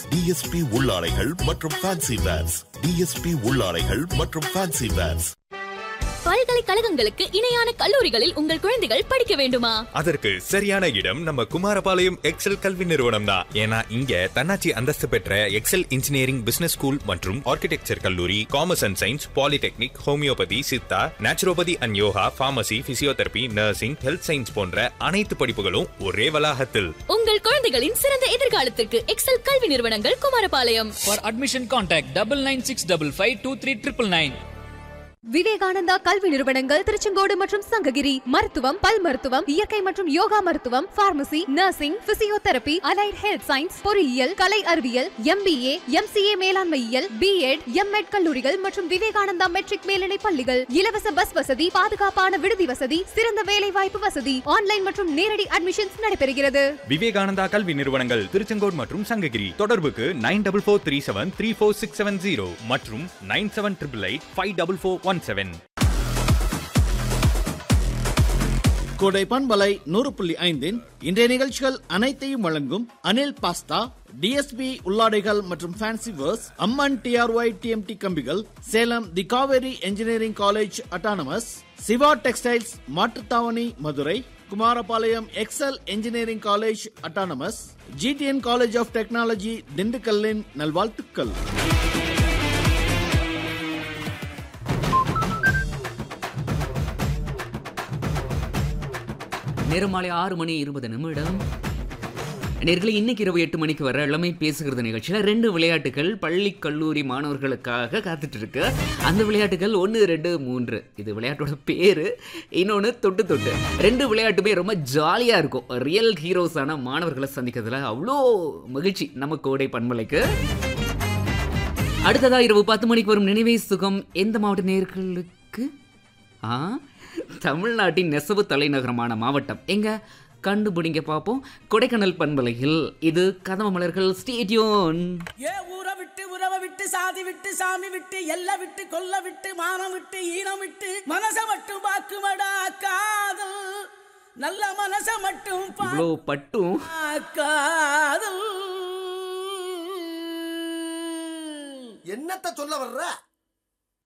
DSP உள்ளாடைகள் மற்றும் fancy verse DSP உள்ளாடைகள் மற்றும் ஃபேன்சி வேர்ஸ் பல்கலைக்கழகங்களுக்கு இணையான கல்லூரிகளில் உங்கள் குழந்தைகள் படிக்க வேண்டுமா அதற்கு சரியான இடம் நம்ம குமாரபாளையம் எக்ஸல் கல்வி நிறுவனம் தான் ஏன்னா இங்க தன்னாட்சி அந்தஸ்து பெற்ற எக்ஸல் இன்ஜினியரிங் பிசினஸ் ஸ்கூல் மற்றும் ஆர்கிடெக்சர் கல்லூரி commerce and science polytechnic homeopathy Siddha naturopathy and yoga pharmacy physiotherapy nursing health science போன்ற அனைத்து படிப்புகளும் ஒரே வளாகத்தில் உங்கள் குழந்தைகளின் சிறந்த எதிர்காலத்திற்கு எக்ஸல் கல்வி நிறுவனங்கள் Kumarapalayam For admission, contact double nine six double five two three triple nine. Vivekananda கல்வி நிறுவனங்கள் திருச்செங்கோடு மற்றும் சங்ககிரி மருத்துவம் பல் மருத்துவம் இயற்கை மற்றும் யோகா மருத்துவம் pharmacy nursing physiotherapy allied health science பொறியியல் கலை அறிவியல் எம்பிஏ எம்சிஏ மேலாண்மையியல் பிஎட் எம்எட் கல்லூரிகள் மற்றும் விவேகானந்தா மெட்ரிக் மேல்நிலை பள்ளிகள் இலவச பஸ் வசதி பாதுகாப்பான விடுதி வசதி சிறந்த வேலை வாய்ப்பு வசதி ஆன்லைன் மற்றும் நேரடி அட்மிஷன்ஸ் நடைபெறுகிறது விவேகானந்தா கல்வி நிறுவனங்கள் திருச்செங்கோடு மற்றும் சங்ககிரி தொடர்புக்கு nine double four three seven three four six seven zero மற்றும் nine seven triple eight five double four one seven Kodai பண்பலை நூறு புள்ளி ஐந்தின் இன்றைய நிகழ்ச்சிகள் அனைத்தையும் வழங்கும் அனில் பாஸ்தா டிஎஸ்பி உள்ளாடைகள் மற்றும் fancy wares Amman TRY TMT கம்பிகள் Salem the Kaveri engineering college autonomous Siva textiles Mattuthavani Madurai Kumarapalayam Excel engineering college autonomous GTN college of technology திண்டுக்கல்லின் நல்வாழ்த்துக்கள் நேரம் மாலை ஆறு மணி இருபது நிமிடம் நேர்களை இன்னைக்கு இரவு எட்டு மணிக்கு வர இளமை பேசுகிறது நிகழ்ச்சியில் ரெண்டு விளையாட்டுகள் பள்ளி கல்லூரி மாணவர்களுக்காக காத்துட்டு இருக்கு அந்த விளையாட்டுகள் ஒன்று ரெண்டு மூன்று இது விளையாட்டோட பேரு இன்னொன்று தொட்டு தொட்டு ரெண்டு விளையாட்டுமே ரொம்ப ஜாலியாக இருக்கும் ரியல் ஹீரோஸான மாணவர்களை சந்திக்கிறதுல அவ்வளோ மகிழ்ச்சி நம்ம கோடை பண்பலைக்கு அடுத்ததா இரவு பத்து மணிக்கு வரும் நினைவே சுகம் எந்த மாவட்ட நேர்களுக்கு ஆ தமிழ்நாட்டின் நெசவு தலைநகரமான மாவட்டம் எங்க கண்டுபிடிங்க பார்ப்போம் கொடைக்கானல் பண்பலையில் இது கதவ மலர்கள் ஸ்டேடியோன் ஏ ஊரை விட்டு உறவை விட்டு சாதி விட்டு சாமி விட்டு எல்லை விட்டு கொல்ல விட்டு மானம் விட்டு ஈனம் விட்டு மனச மட்டும் பாக்குமடா காதல் நல்ல மனச மட்டும் இவ்வளோ பட்டும் காதல் என்னத்த சொல்ல வர்ற